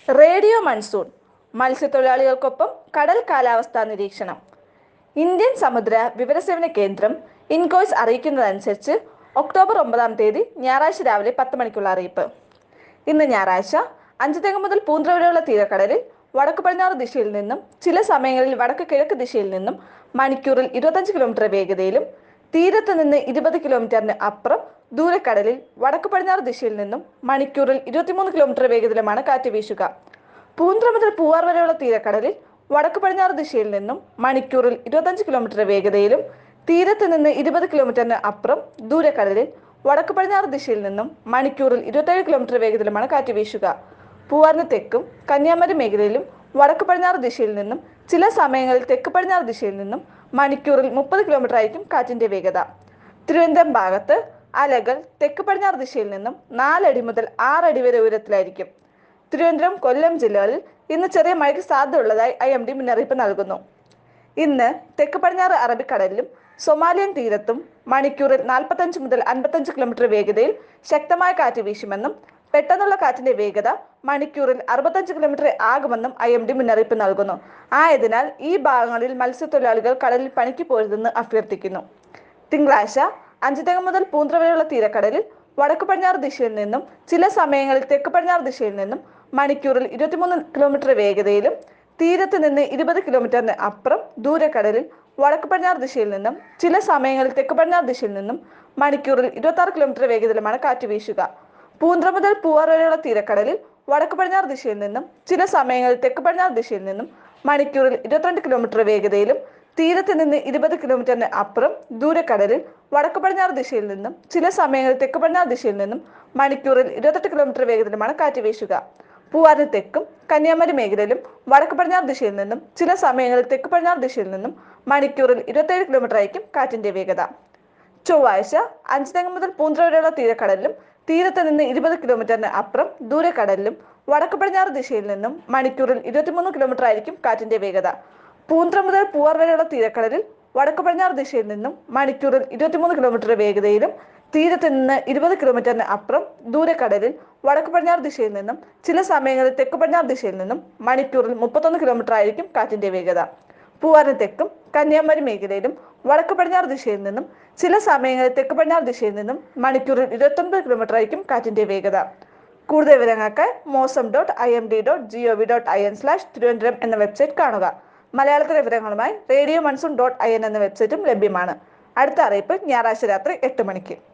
radio monsoon മത്സ്യത്തൊഴിലാളികൾക്കൊപ്പം കടൽ കാലാവസ്ഥാ നിരീക്ഷണം ഇന്ത്യൻ സമുദ്ര വിവരസേവന കേന്ദ്രം ഇൻകോയ്സ് അറിയിക്കുന്നതനുസരിച്ച് ഒക്ടോബർ ഒമ്പതാം തീയതി ഞായറാഴ്ച രാവിലെ പത്ത് മണിക്കുള്ള അറിയിപ്പ് ഇന്ന് ഞായറാഴ്ച അഞ്ചുതെങ്ങ് മുതൽ പൂന്ത്ര വരെയുള്ള തീരക്കടലിൽ വടക്ക് പടിഞ്ഞാറ് ദിശയിൽ നിന്നും ചില സമയങ്ങളിൽ വടക്ക് കിഴക്ക് ദിശയിൽ നിന്നും മണിക്കൂറിൽ ഇരുപത്തഞ്ച് കിലോമീറ്റർ വേഗതയിലും തീരത്ത് നിന്ന് ഇരുപത് കിലോമീറ്ററിന് അപ്പുറം ദൂരക്കടലിൽ വടക്ക് പടിഞ്ഞാറ് ദിശയിൽ നിന്നും മണിക്കൂറിൽ ഇരുപത്തിമൂന്ന് കിലോമീറ്റർ വേഗതയിലുമാണ് കാറ്റ് വീശുക പൂന്ത്ര മുതൽ പൂവാർ വരെയുള്ള തീരക്കടലിൽ വടക്ക് പടിഞ്ഞാറ് ദിശയിൽ നിന്നും മണിക്കൂറിൽ ഇരുപത്തഞ്ച് കിലോമീറ്റർ വേഗതയിലും തീരത്ത് നിന്ന് ഇരുപത് കിലോമീറ്ററിന് അപ്പുറം ദൂരക്കടലിൽ വടക്ക് പടിഞ്ഞാറ് ദിശയിൽ നിന്നും മണിക്കൂറിൽ ഇരുപത്തേഴ് കിലോമീറ്റർ വേഗതയിലുമാണ് കാറ്റ് വീശുക പൂവാറിന് തെക്കും കന്യാകുമാരി മേഖലയിലും വടക്ക് പടിഞ്ഞാറ് ദിശയിൽ നിന്നും ചില സമയങ്ങളിൽ തെക്ക് പടിഞ്ഞാറ് ദിശയിൽ നിന്നും മണിക്കൂറിൽ മുപ്പത് കിലോമീറ്റർ ആയിരിക്കും കാറ്റിന്റെ വേഗത തിരുവനന്തപുരം ഭാഗത്ത് അലകൾ തെക്ക് പടിഞ്ഞാറ് ദിശയിൽ നിന്നും നാലടി മുതൽ ആറടി വരെ ഉയരത്തിലായിരിക്കും തിരുവനന്തപുരം കൊല്ലം ജില്ലകളിൽ ഇന്ന് ചെറിയ മഴയ്ക്ക് സാധ്യതയുള്ളതായി ഐ എം ഡി മുന്നറിയിപ്പ് നൽകുന്നു ഇന്ന് തെക്ക് പടിഞ്ഞാറ് അറബിക്കടലിലും സൊമാലിയൻ തീരത്തും മണിക്കൂറിൽ നാൽപ്പത്തഞ്ച് മുതൽ അൻപത്തഞ്ച് കിലോമീറ്റർ വേഗതയിൽ ശക്തമായ കാറ്റ് വീശുമെന്നും പെട്ടെന്നുള്ള കാറ്റിന്റെ വേഗത മണിക്കൂറിൽ അറുപത്തഞ്ച് കിലോമീറ്റർ ആകുമെന്നും ഐ എം ഡി മുന്നറിയിപ്പ് നൽകുന്നു ആയതിനാൽ ഈ ഭാഗങ്ങളിൽ മത്സ്യത്തൊഴിലാളികൾ കടലിൽ പണിക്ക് പോരുതെന്ന് അഭ്യർത്ഥിക്കുന്നു തിങ്കളാഴ്ച അഞ്ചുതെങ്ങ് മുതൽ പൂന്ത്ര വരെയുള്ള തീരക്കടലിൽ വടക്ക് പടിഞ്ഞാറ് ദിശയിൽ നിന്നും ചില സമയങ്ങളിൽ തെക്ക് പടിഞ്ഞാറ് ദിശയിൽ നിന്നും മണിക്കൂറിൽ ഇരുപത്തിമൂന്ന് കിലോമീറ്റർ വേഗതയിലും തീരത്ത് നിന്ന് ഇരുപത് കിലോമീറ്ററിന് അപ്പുറം ദൂരക്കടലിൽ വടക്ക് പടിഞ്ഞാറ് ദിശയിൽ നിന്നും ചില സമയങ്ങളിൽ തെക്ക് പടിഞ്ഞാറ് ദിശയിൽ നിന്നും മണിക്കൂറിൽ ഇരുപത്തി ആറ് കിലോമീറ്റർ വേഗതയിലുമാണ് കാറ്റ് വീശുക പൂന്ത്ര മുതൽ പൂവാർ വരെയുള്ള തീരക്കടലിൽ വടക്ക് പടിഞ്ഞാറ് ദിശയിൽ നിന്നും ചില സമയങ്ങളിൽ തെക്ക് പടിഞ്ഞാറ് ദിശയിൽ നിന്നും മണിക്കൂറിൽ ഇരുപത്തിരണ്ട് കിലോമീറ്റർ വേഗതയിലും തീരത്ത് നിന്ന് ഇരുപത് കിലോമീറ്ററിന് അപ്പുറം ദൂരക്കടലിൽ വടക്ക് പടിഞ്ഞാറ് ദിശയിൽ നിന്നും ചില സമയങ്ങളിൽ തെക്ക് പടിഞ്ഞാറ് ദിശയിൽ നിന്നും മണിക്കൂറിൽ ഇരുപത്തെട്ട് കിലോമീറ്റർ വേഗത്തിലുമാണ് കാറ്റ് വീശുക പൂവാറിന് തെക്കും കന്യാകുമാരി മേഖലയിലും വടക്ക് പടിഞ്ഞാറ് ദിശയിൽ നിന്നും ചില സമയങ്ങളിൽ തെക്ക് പടിഞ്ഞാറ് ദിശയിൽ നിന്നും മണിക്കൂറിൽ ഇരുപത്തേഴ് കിലോമീറ്റർ ആയിരിക്കും കാറ്റിന്റെ വേഗത ചൊവ്വാഴ്ച അഞ്ചുതെങ്ങ് മുതൽ പൂന്ത്ര വരെയുള്ള തീരക്കടലിലും തീരത്ത് നിന്ന് ഇരുപത് കിലോമീറ്ററിന് അപ്പുറം ദൂരക്കടലിലും വടക്ക് പടിഞ്ഞാറ് ദിശയിൽ നിന്നും മണിക്കൂറിൽ ഇരുപത്തിമൂന്ന് കിലോമീറ്റർ ആയിരിക്കും കാറ്റിന്റെ വേഗത പൂന്ത്ര മുതൽ പൂവാർ വരെയുള്ള തീരക്കടലിൽ വടക്ക് പടിഞ്ഞാറ് ദിശയിൽ നിന്നും മണിക്കൂറിൽ ഇരുപത്തിമൂന്ന് കിലോമീറ്റർ വേഗതയിലും തീരത്ത് നിന്ന് ഇരുപത് കിലോമീറ്ററിന് അപ്പുറം ദൂരക്കടലിൽ വടക്ക് പടിഞ്ഞാറ് ദിശയിൽ നിന്നും ചില സമയങ്ങളിൽ തെക്ക് പടിഞ്ഞാറ് ദിശയിൽ നിന്നും മണിക്കൂറിൽ മുപ്പത്തൊന്ന് കിലോമീറ്റർ ആയിരിക്കും കാറ്റിന്റെ വേഗത പൂവാറിന് തെക്കും കന്യാകുമാരി മേഖലയിലും വടക്ക് പടിഞ്ഞാറ് ദിശയിൽ നിന്നും ചില സമയങ്ങളിൽ തെക്ക് പടിഞ്ഞാറ് ദിശയിൽ നിന്നും മണിക്കൂറിൽ ഇരുപത്തൊൻപത് കിലോമീറ്റർ ആയിരിക്കും കാറ്റിന്റെ വേഗത കൂടുതൽ വിവരങ്ങൾക്ക് mausam dot I M D dot G O V dot I N slash Thiruvananthapuram എന്ന വെബ്സൈറ്റ് കാണുക മലയാളത്തിലെ വിവരങ്ങളുമായി radio monsoon dot I N എന്ന വെബ്സൈറ്റും ലഭ്യമാണ് അടുത്ത അറിയിപ്പ് ഞായറാഴ്ച രാത്രി എട്ട് മണിക്ക്